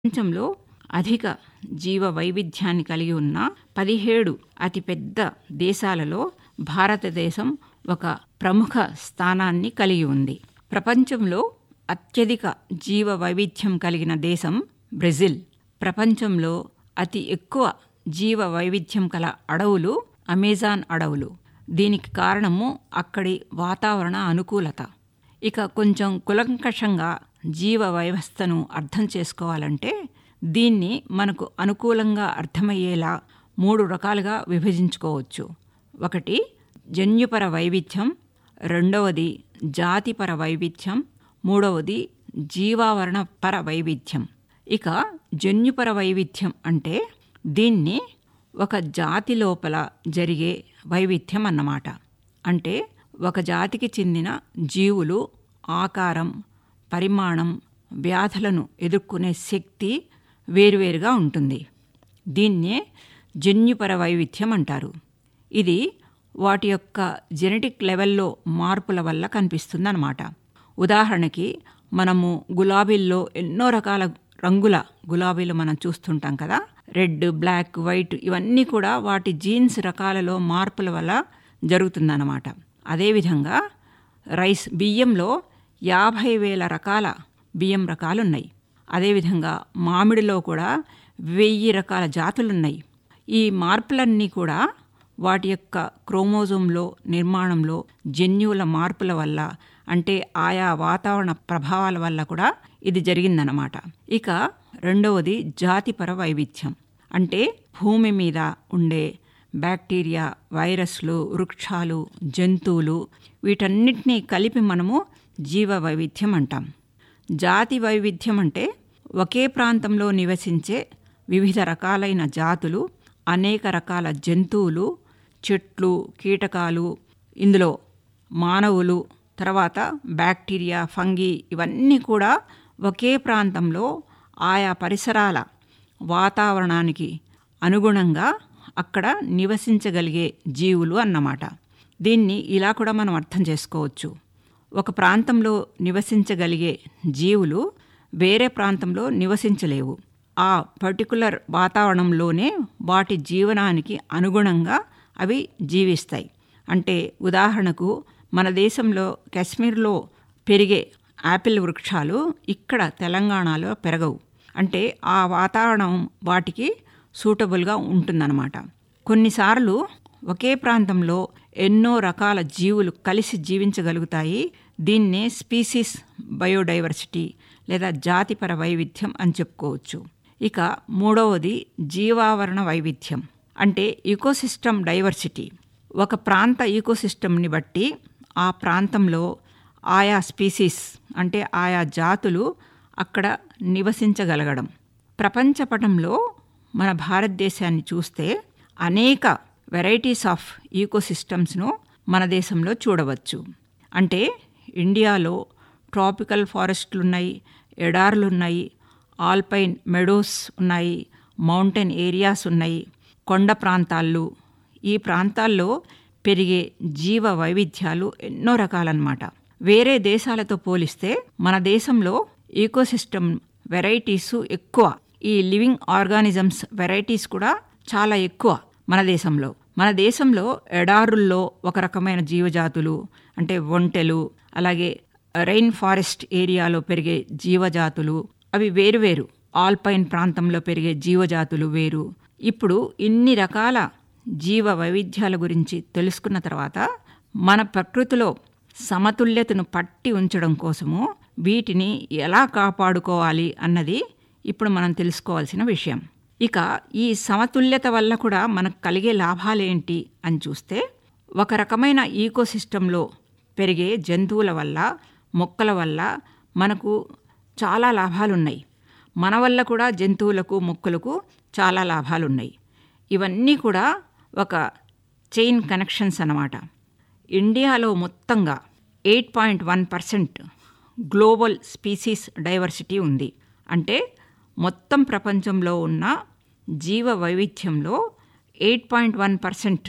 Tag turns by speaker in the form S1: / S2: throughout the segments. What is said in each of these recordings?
S1: ప్రపంచంలో అధిక జీవ వైవిధ్యాన్ని కలిగి ఉన్న పదిహేడు అతిపెద్ద దేశాలలో భారతదేశం ఒక ప్రముఖ స్థానాన్ని కలిగి ఉంది ప్రపంచంలో అత్యధిక జీవ వైవిధ్యం కలిగిన దేశం బ్రెజిల్ ప్రపంచంలో అతి ఎక్కువ జీవ వైవిధ్యం కల అడవులు అమెజాన్ అడవులు దీనికి కారణము అక్కడి వాతావరణ అనుకూలత ఇక కొంచెం కులంకషంగా జీవ వ్యవస్థను అర్థం చేసుకోవాలంటే దీన్ని మనకు అనుకూలంగా అర్థమయ్యేలా మూడు రకాలుగా విభజించుకోవచ్చు ఒకటి జన్యుపర వైవిధ్యం రెండవది జాతిపర వైవిధ్యం మూడవది జీవావరణ పర వైవిధ్యం ఇక జన్యుపర వైవిధ్యం అంటే దీన్ని ఒక జాతి లోపల జరిగే వైవిధ్యం అన్నమాట అంటే ఒక జాతికి చెందిన జీవులు ఆకారం పరిమాణం వ్యాధులను ఎదుర్కొనే శక్తి వేరువేరుగా ఉంటుంది దీన్నే జన్యుపర వైవిధ్యం అంటారు ఇది వాటి యొక్క జెనెటిక్ లెవెల్లో మార్పుల వల్ల కనిపిస్తుందన్నమాట ఉదాహరణకి మనము గులాబీల్లో ఎన్నో రకాల రంగుల గులాబీలు మనం చూస్తుంటాం కదా రెడ్ బ్లాక్ వైట్ ఇవన్నీ కూడా వాటి జీన్స్ రకాలలో మార్పుల వల్ల జరుగుతుందన్నమాట అదేవిధంగా రైస్ బియ్యంలో యాభై వేల రకాల బియ్యం రకాలున్నాయి అదేవిధంగా మామిడిలో కూడా వెయ్యి రకాల జాతులున్నాయి ఈ మార్పులన్నీ కూడా వాటి యొక్క క్రోమోజోమ్లో నిర్మాణంలో జన్యువుల మార్పుల వల్ల అంటే ఆయా వాతావరణ ప్రభావాల వల్ల కూడా ఇది జరిగిందనమాట ఇక రెండవది జాతిపర వైవిధ్యం అంటే భూమి మీద ఉండే బ్యాక్టీరియా వైరస్లు వృక్షాలు జంతువులు వీటన్నిటినీ కలిపి మనము జీవ వైవిధ్యం అంటాం జాతి వైవిధ్యం అంటే ఒకే ప్రాంతంలో నివసించే వివిధ రకాలైన జాతులు అనేక రకాల జంతువులు చెట్లు కీటకాలు ఇందులో మానవులు తర్వాత బ్యాక్టీరియా ఫంగి ఇవన్నీ కూడా ఒకే ప్రాంతంలో ఆయా పరిసరాల వాతావరణానికి అనుగుణంగా అక్కడ నివసించగలిగే జీవులు అన్నమాట దీన్ని ఇలా కూడా మనం అర్థం చేసుకోవచ్చు ఒక ప్రాంతంలో నివసించగలిగే జీవులు వేరే ప్రాంతంలో నివసించలేవు ఆ పర్టికులర్ వాతావరణంలోనే వాటి జీవనానికి అనుగుణంగా అవి జీవిస్తాయి అంటే ఉదాహరణకు మన దేశంలో కాశ్మీర్లో పెరిగే యాపిల్ వృక్షాలు ఇక్కడ తెలంగాణలో పెరగవు అంటే ఆ వాతావరణం వాటికి సూటబుల్గా ఉంటుందన్నమాట కొన్నిసార్లు ఒకే ప్రాంతంలో ఎన్నో రకాల జీవులు కలిసి జీవించగలుగుతాయి దీన్నే స్పీసీస్ బయోడైవర్సిటీ లేదా జాతిపర వైవిధ్యం అని చెప్పుకోవచ్చు ఇక మూడవది జీవావరణ వైవిధ్యం అంటే ఈకోసిస్టమ్ డైవర్సిటీ ఒక ప్రాంత ఈకోసిస్టమ్ని బట్టి ఆ ప్రాంతంలో ఆయా స్పీసీస్ అంటే ఆయా జాతులు అక్కడ నివసించగలగడం ప్రపంచపటంలో మన భారతదేశాన్ని చూస్తే అనేక వెరైటీస్ ఆఫ్ ఈకోసిస్టమ్స్ను మన దేశంలో చూడవచ్చు అంటే ఇండియాలో ట్రాపికల్ ఫారెస్ట్లు ఉన్నాయి ఎడార్లు ఉన్నాయి ఆల్పైన్ మెడోస్ ఉన్నాయి మౌంటైన్ ఏరియాస్ ఉన్నాయి కొండ ప్రాంతాలు ఈ ప్రాంతాల్లో పెరిగే జీవ వైవిధ్యాలు ఎన్నో రకాలన్నమాట వేరే దేశాలతో పోలిస్తే మన దేశంలో ఈకోసిస్టమ్ వెరైటీస్ ఎక్కువ ఈ లివింగ్ ఆర్గానిజమ్స్ వెరైటీస్ కూడా చాలా ఎక్కువ మన దేశంలో మన దేశంలో ఎడారుల్లో ఒక రకమైన జీవజాతులు అంటే ఒంటెలు అలాగే రెయిన్ ఫారెస్ట్ ఏరియాలో పెరిగే జీవజాతులు అవి వేరువేరు ఆల్పైన్ ప్రాంతంలో పెరిగే జీవజాతులు వేరు ఇప్పుడు ఇన్ని రకాల జీవ వైవిధ్యాల గురించి తెలుసుకున్న తర్వాత మన ప్రకృతిలో సమతుల్యతను పట్టి ఉంచడం కోసము వీటిని ఎలా కాపాడుకోవాలి అన్నది ఇప్పుడు మనం తెలుసుకోవాల్సిన విషయం ఇక ఈ సమతుల్యత వల్ల కూడా మనకు కలిగే లాభాలేంటి అని చూస్తే ఒక రకమైన ఈకోసిస్టంలో పెరిగే జంతువుల వల్ల మొక్కల వల్ల మనకు చాలా లాభాలున్నాయి మన వల్ల కూడా జంతువులకు మొక్కలకు చాలా లాభాలున్నాయి ఇవన్నీ కూడా ఒక చైన్ కనెక్షన్స్ అన్నమాట ఇండియాలో మొత్తంగా eight point one percent global species diversity ఉంది అంటే మొత్తం ప్రపంచంలో ఉన్న జీవ వైవిధ్యంలో ఎయిట్ పాయింట్ వన్ పర్సెంట్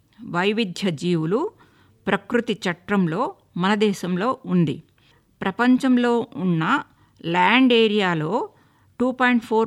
S1: వైవిధ్య జీవులు ప్రకృతి చట్రంలో మన దేశంలో ఉంది ప్రపంచంలో ఉన్న ల్యాండ్ ఏరియాలో టూ పాయింట్ ఫోర్